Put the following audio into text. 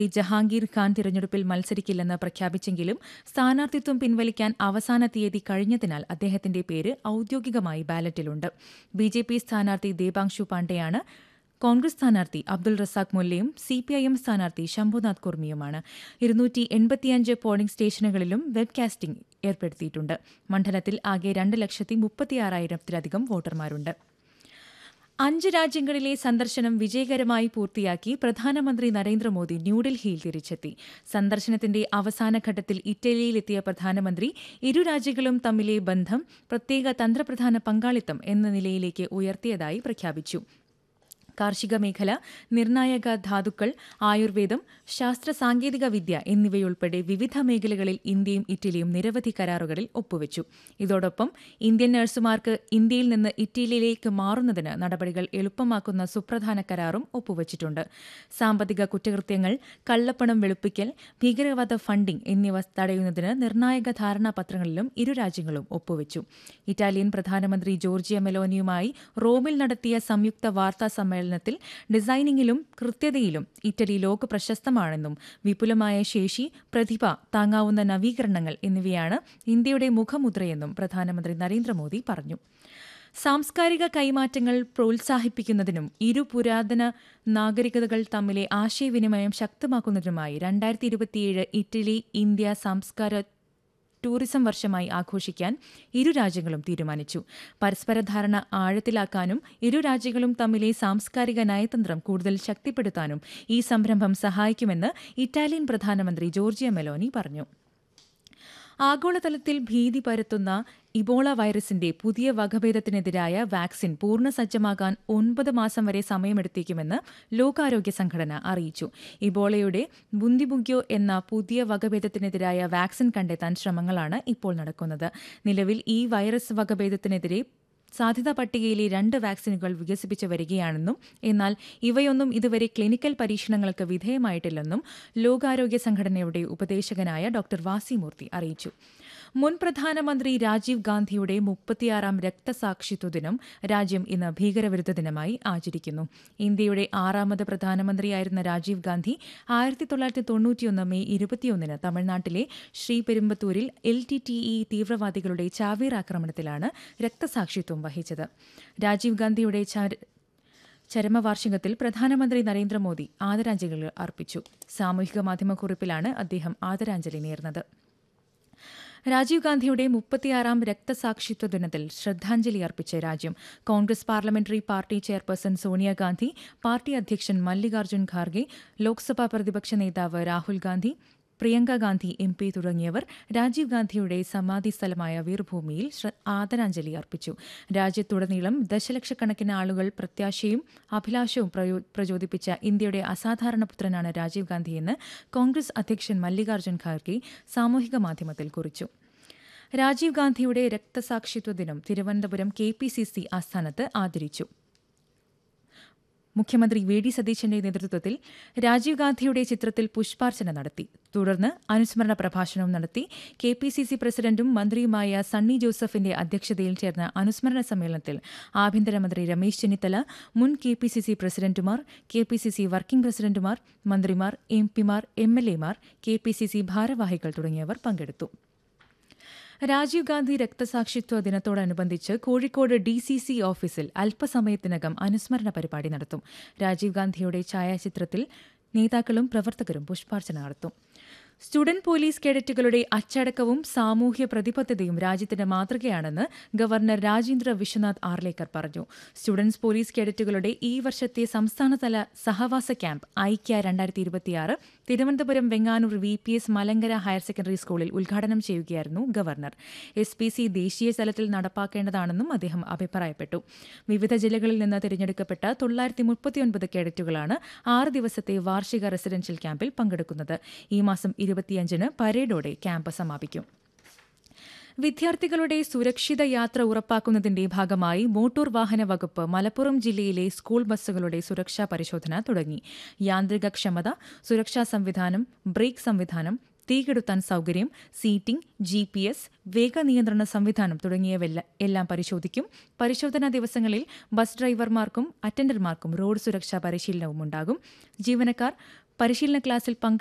ജഹാംഗീർ ഖാൻ തിരഞ്ഞെടുപ്പിൽ മത്സരിക്കില്ലെന്ന് പ്രഖ്യാപിച്ചെങ്കിലും സ്ഥാനാർത്ഥിത്വം പിൻവലിക്കാൻ അവസാന തീയതി കഴിഞ്ഞതിനാൽ അദ്ദേഹത്തിന്റെ പേര് ഔദ്യോഗികമായി ബാലറ്റിലുണ്ട് ബി ജെ പി സ്ഥാനാർത്ഥി ദേബാംശു പാണ്ഡെയാണ് കോൺഗ്രസ് സ്ഥാനാർത്ഥി അബ്ദുൾ റസാഖ് മുല്ലയും സി പി ഐ എം സ്ഥാനാർത്ഥി ശംഭുനാഥ് കുർമിയുമാണ് ഇരുന്നൂറ്റി എൺപത്തിയഞ്ച് പോളിംഗ് സ്റ്റേഷനുകളിലും വെബ്കാസ്റ്റിംഗ് ഏർപ്പെടുത്തിയിട്ടുണ്ട് മണ്ഡലത്തിൽ ആകെ രണ്ട് ലക്ഷത്തി മുപ്പത്തിയാറായിരത്തിലധികം വോട്ടർമാരുണ്ട് അഞ്ച് രാജ്യങ്ങളിലെ സന്ദർശനം വിജയകരമായി പൂർത്തിയാക്കി പ്രധാനമന്ത്രി നരേന്ദ്രമോദി ന്യൂഡൽഹിയിൽ തിരിച്ചെത്തി സന്ദർശനത്തിന്റെ അവസാന ഘട്ടത്തിൽ ഇറ്റലിയിലെത്തിയ പ്രധാനമന്ത്രി ഇരു രാജ്യങ്ങളും തമ്മിലെ ബന്ധം പ്രത്യേക തന്ത്രപ്രധാന പങ്കാളിത്തം എന്ന നിലയിലേക്ക് ഉയർത്തിയതായി പ്രഖ്യാപിച്ചു കാർഷിക മേഖല നിർണായക ധാതുക്കൾ ആയുർവേദം ശാസ്ത്ര സാങ്കേതിക വിദ്യ എന്നിവയുൾപ്പെടെ വിവിധ മേഖലകളിൽ ഇന്ത്യയും ഇറ്റലിയും നിരവധി കരാറുകളിൽ ഒപ്പുവച്ചു ഇതോടൊപ്പം ഇന്ത്യൻ നഴ്സുമാർക്ക് ഇന്ത്യയിൽ നിന്ന് ഇറ്റലിയിലേക്ക് മാറുന്നതിന് നടപടികൾ എളുപ്പമാക്കുന്ന സുപ്രധാന കരാറും ഒപ്പുവച്ചിട്ടുണ്ട് സാമ്പത്തിക കുറ്റകൃത്യങ്ങൾ കള്ളപ്പണം വെളുപ്പിക്കൽ ഭീകരവാദ ഫണ്ടിംഗ് എന്നിവ തടയുന്നതിന് നിർണായക ധാരണാപത്രങ്ങളിലും ഇരു രാജ്യങ്ങളും ഒപ്പുവച്ചു ഇറ്റാലിയൻ പ്രധാനമന്ത്രി ജോർജിയ മെലോനിയുമായി റോമിൽ നടത്തിയ സംയുക്ത വാർത്താ സമ്മേളനത്തിൽ ഡിസൈനിങ്ങിലും കൃത്യതയിലും ഇറ്റലി ലോക പ്രശസ്തമാണെന്നും വിപുലമായ ശേഷി പ്രതിഭ താങ്ങാവുന്ന നവീകരണങ്ങൾ എന്നിവയാണ് ഇന്ത്യയുടെ മുഖമുദ്രയെന്നും പ്രധാനമന്ത്രി നരേന്ദ്രമോദി പറഞ്ഞു സാംസ്കാരിക കൈമാറ്റങ്ങൾ പ്രോത്സാഹിപ്പിക്കുന്നതിനും ഇരു പുരാതന നാഗരികതകൾ തമ്മിലെ ആശയവിനിമയം ശക്തമാക്കുന്നതിനുമായി രണ്ടായിരത്തി ഇരുപത്തിയേഴ് ഇറ്റലി ഇന്ത്യ സംസ്കാര ടൂറിസം വർഷമായി ആഘോഷിക്കാൻ ഇരു രാജ്യങ്ങളും തീരുമാനിച്ചു പരസ്പര ധാരണ ആഴത്തിലാക്കാനും ഇരു രാജ്യങ്ങളും തമ്മിലെ സാംസ്കാരിക നയതന്ത്രം കൂടുതൽ ശക്തിപ്പെടുത്താനും ഈ സംരംഭം സഹായിക്കുമെന്ന് ഇറ്റാലിയൻ പ്രധാനമന്ത്രി ജോർജിയ മെലോനി പറഞ്ഞു ആഗോളതലത്തിൽ ഭീതി പരത്തുന്ന ഇബോള വൈറസിന്റെ പുതിയ വകഭേദത്തിനെതിരായ വാക്സിൻ പൂർണ്ണസജ്ജമാകാൻ ഒൻപത് മാസം വരെ സമയമെടുത്തേക്കുമെന്ന് ലോകാരോഗ്യ സംഘടന അറിയിച്ചു ഇബോളയുടെ ബുന്ദിബുഗ്യോ എന്ന പുതിയ വകഭേദത്തിനെതിരായ വാക്സിൻ കണ്ടെത്താൻ ശ്രമങ്ങളാണ് ഇപ്പോൾ നടക്കുന്നത് നിലവിൽ ഈ വൈറസ് വകഭേദത്തിനെതിരെ സാധ്യതാ പട്ടികയിലെ രണ്ട് വാക്സിനുകൾ വികസിപ്പിച്ചു വരികയാണെന്നും എന്നാൽ ഇവയൊന്നും ഇതുവരെ ക്ലിനിക്കൽ പരീക്ഷണങ്ങൾക്ക് വിധേയമായിട്ടില്ലെന്നും ലോകാരോഗ്യ സംഘടനയുടെ ഉപദേശകനായ ഡോക്ടർ വാസിമൂർത്തി അറിയിച്ചു മുൻ പ്രധാനമന്ത്രി രാജീവ് ഗാന്ധിയുടെ മുപ്പത്തിയാറാം രക്തസാക്ഷിത്വ ദിനം രാജ്യം ഇന്ന് ഭീകരവിരുദ്ധ ദിനമായി ആചരിക്കുന്നു ഇന്ത്യയുടെ ആറാമത് പ്രധാനമന്ത്രിയായിരുന്ന രാജീവ് ഗാന്ധി ആയിരത്തി തൊള്ളായിരത്തി തൊണ്ണൂറ്റിയൊന്ന് മെയ് ഇരുപത്തിയൊന്നിന് തമിഴ്നാട്ടിലെ ശ്രീപെരുമ്പത്തൂരിൽ എൽ ടി ടി ഇ തീവ്രവാദികളുടെ ചാവേർ ആക്രമണത്തിലാണ് രക്തസാക്ഷിത്വം വഹിച്ചത് രാജീവ് ഗാന്ധിയുടെ ചരമവാർഷികത്തിൽ പ്രധാനമന്ത്രി നരേന്ദ്രമോദി ആദരാഞ്ജലികൾ അർപ്പിച്ചു സാമൂഹിക മാധ്യമക്കുറിപ്പിലാണ് അദ്ദേഹം ആദരാഞ്ജലി നേർന്നത് രാജീവ് ഗാന്ധിയുടെ മുപ്പത്തിയാറാം രക്തസാക്ഷിത്വ ദിനത്തിൽ ശ്രദ്ധാഞ്ജലി അർപ്പിച്ച രാജ്യം Congress parliamentary party chairperson Sonia Gandhi party അധ്യക്ഷൻ മല്ലികാർജ്ജുൻ ഖാർഗെ ലോക്സഭാ പ്രതിപക്ഷ നേതാവ് രാഹുൽ ഗാന്ധി പ്രിയങ്ക ഗാന്ധി എം പി തുടങ്ങിയവർ രാജീവ് ഗാന്ധിയുടെ സമാധി സ്ഥലമായ വീർഭൂമിയിൽ ആദരാഞ്ജലി അർപ്പിച്ചു രാജ്യത്തുടനീളം ദശലക്ഷക്കണക്കിന് ആളുകൾ പ്രത്യാശയും അഭിലാഷവും പ്രചോദിപ്പിച്ച ഇന്ത്യയുടെ അസാധാരണ പുത്രനാണ് രാജീവ് ഗാന്ധിയെന്ന് കോൺഗ്രസ് അധ്യക്ഷൻ മല്ലികാർജ്ജുൻ ഖാർഗെ സാമൂഹിക മാധ്യമത്തിൽ കുറിച്ചു രാജീവ് ഗാന്ധിയുടെ രക്തസാക്ഷിത്വ ദിനം Thiruvananthapuram K P C C ആസ്ഥാനത്ത് ആദരിച്ചു മുഖ്യമന്ത്രി വി ഡി സതീശന്റെ നേതൃത്വത്തിൽ രാജീവ് ഗാന്ധിയുടെ ചിത്രത്തിൽ പുഷ്പാർച്ചന നടത്തി തുടർന്ന് അനുസ്മരണ പ്രഭാഷണവും നടത്തി കെ പി സി സി പ്രസിഡന്റും മന്ത്രിയുമായ സണ്ണി ജോസഫിന്റെ അധ്യക്ഷതയിൽ ചേർന്ന അനുസ്മരണ സമ്മേളനത്തിൽ ആഭ്യന്തരമന്ത്രി രമേശ് ചെന്നിത്തല മുൻ കെ പി സി സി പ്രസിഡന്റുമാർ K P C C working പ്രസിഡന്റുമാർ മന്ത്രിമാർ എം പിമാർ എം എൽ എമാർ കെ പി സി സി ഭാരവാഹികൾ തുടങ്ങിയവർ പങ്കെടുത്തു രാജീവ് ഗാന്ധി രക്തസാക്ഷിത്വ ദിനത്തോടനുബന്ധിച്ച് കോഴിക്കോട് ഡി സി സി ഓഫീസിൽ അല്പസമയത്തിനകം അനുസ്മരണ പരിപാടി നടത്തും രാജീവ് ഗാന്ധിയുടെ ഛായാചിത്രത്തിൽ നേതാക്കളും പ്രവർത്തകരും പുഷ്പാർച്ചന നടത്തും സ്റ്റുഡന്റ് പോലീസ് കേഡറ്റുകളുടെ അച്ചടക്കവും സാമൂഹ്യ പ്രതിബദ്ധതയും രാജ്യത്തിന്റെ മാതൃകയാണെന്ന് ഗവർണർ രാജേന്ദ്ര വിശ്വനാഥ് ആർലേക്കർ പറഞ്ഞു സ്റ്റുഡന്റ്സ് പോലീസ് കേഡറ്റുകളുടെ ഈ വർഷത്തെ സംസ്ഥാനതല സഹവാസ ക്യാമ്പ് ഐക്യ രണ്ടായിരത്തി ഇരുപത്തിയാറ് Thiruvananthapuram Venganoor V P S Malankara higher secondary സ്കൂളിൽ ഉദ്ഘാടനം ചെയ്യുകയായിരുന്നു ഗവർണർ എസ് പി സി ദേശീയ തലത്തിൽ നടപ്പാക്കേണ്ടതാണെന്നും അദ്ദേഹം അഭിപ്രായപ്പെട്ടു വിവിധ ജില്ലകളിൽ നിന്ന് തിരഞ്ഞെടുക്കപ്പെട്ട തൊള്ളായിരത്തി മുപ്പത്തിയൊൻപത് കേഡറ്റുകളാണ് ആറ് ദിവസത്തെ വാർഷിക റെസിഡൻഷ്യൽ ക്യാമ്പിൽ പങ്കെടുക്കുന്നത് ഈ മാസം ഇരുപത്തിയഞ്ചിന് പരേഡോടെ ക്യാമ്പ് സമാപിക്കും വിദ്യാർത്ഥികളുടെ സുരക്ഷിത യാത്ര ഉറപ്പാക്കുന്നതിന്റെ ഭാഗമായി മോട്ടോർ വാഹന വകുപ്പ് മലപ്പുറം ജില്ലയിലെ സ്കൂൾ ബസ്സുകളുടെ സുരക്ഷാ പരിശോധന തുടങ്ങി യാന്ത്രിക ക്ഷമത സുരക്ഷാ സംവിധാനം ബ്രേക്ക് സംവിധാനം തീകെടുത്താൻ സൌകര്യം സീറ്റിംഗ് ജി പി എസ് വേഗനിയന്ത്രണ സംവിധാനം തുടങ്ങിയവയെല്ലാം എല്ലാം പരിശോധിക്കും പരിശോധനാ ദിവസങ്ങളിൽ ബസ് ഡ്രൈവർമാർക്കും അറ്റൻഡർമാർക്കും റോഡ് സുരക്ഷാ പരിശീലനവും ഉണ്ടാകും ജീവനക്കാർ പരിശീലന ക്ലാസ്സിൽ പങ്കെടുത്തു